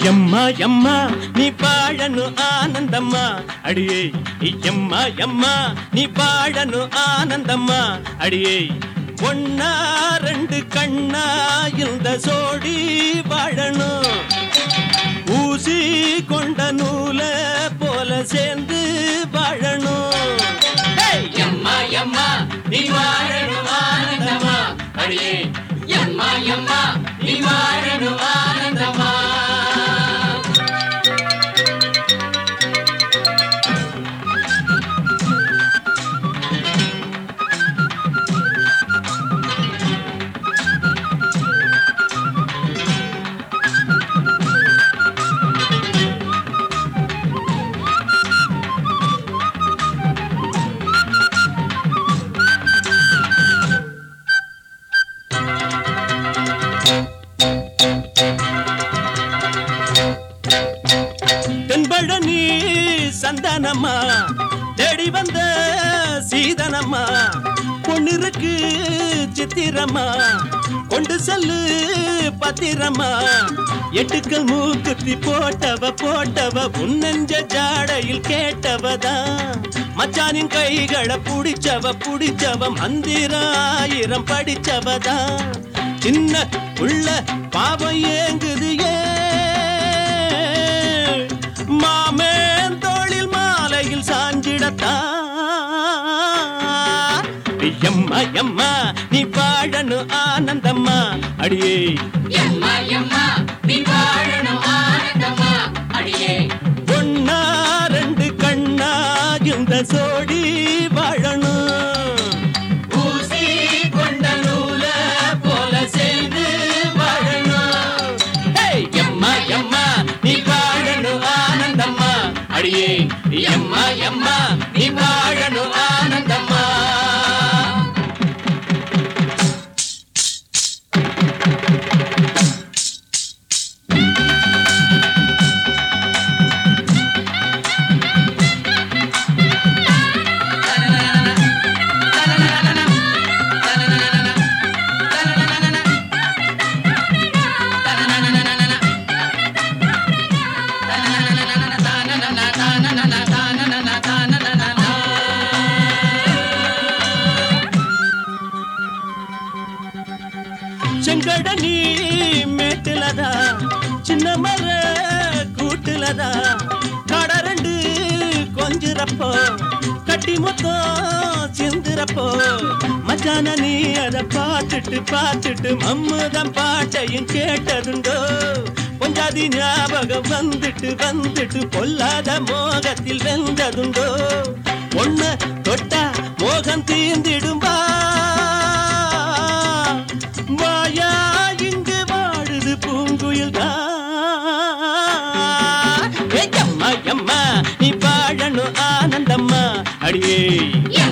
எம்மா எம்மா நீ பாழனு ஆனந்தம்மா அடியே எம்மா எம்மா நீ பாழனு ஆனந்தம்மா அடியே ஒன்னா ரெண்டு கண்ணா இந்த சோடி வாழணும் ஊசி கொண்ட நூல போல சேர்ந்து வாழணும் ஏய், எம்மா எம்மா நீ வாழணும் ஆனந்தமா அடியே எம்மா எம்மா நீ வாழணும் ஆனந்தமா தென்பழனி சந்தானம்மா தேடி வந்த சீதனம்மா பொண்ணிருக்கு சித்திரம்மா கொண்டு செல்லு பத்திரம்மா எட்டுக்கள் மூக்குத்தி போட்டவ போட்டவ உன்னஞ்ச ஜாடையில் கேட்டவதான் மச்சானின் கைகளை புடிச்சவ புடிச்சவ மந்திராயிரம் படிச்சவதான் சின்ன உள்ள பாவம் ஏங்குது ஏன் மாமேன் தோளில் மாலையில் சாஞ்சிடத்தான் எம்மா எம்மா நீ வாழனு ஆனந்தம்மா அடியே எம்மா எம்மா நீ வாழணும் ஆனந்தமா அடியே ஒன்னா ரெண்டு கண்ணா இந்த சோடி வாழணும் ஊசி கொண்ட நூல போல சேர்ந்து வாழணும் ஏய், எம்மா எம்மா நீ வாழனு ஆனந்தம்மா அடியே எம்மா எம்மா நீ வாழனு ஆனந்தம்மா செங்கடனி மேட்டுலதா சின்ன மர கூட்டுலதா கடை ரெண்டு கொஞ்சிறப்போ கட்டி மொத்தம் சிந்துறப்போ மச்சான நீ அத பார்த்துட்டு பார்த்துட்டு மம்முதம் பாட்டையும் கேட்டதுண்டோ பொஞ்சாதி ஞாபகம் வந்துட்டு வந்துட்டு பொல்லாத மோகத்தில் வெந்ததுண்டோ ஒண்ணு தொட்டா மோகம் தீர்ந்திடும்பா மாயா இங்கு வாழுது பூங்குயில் எம்மா எம்மா நீ வாழணும் ஆனந்தம்மா அடியே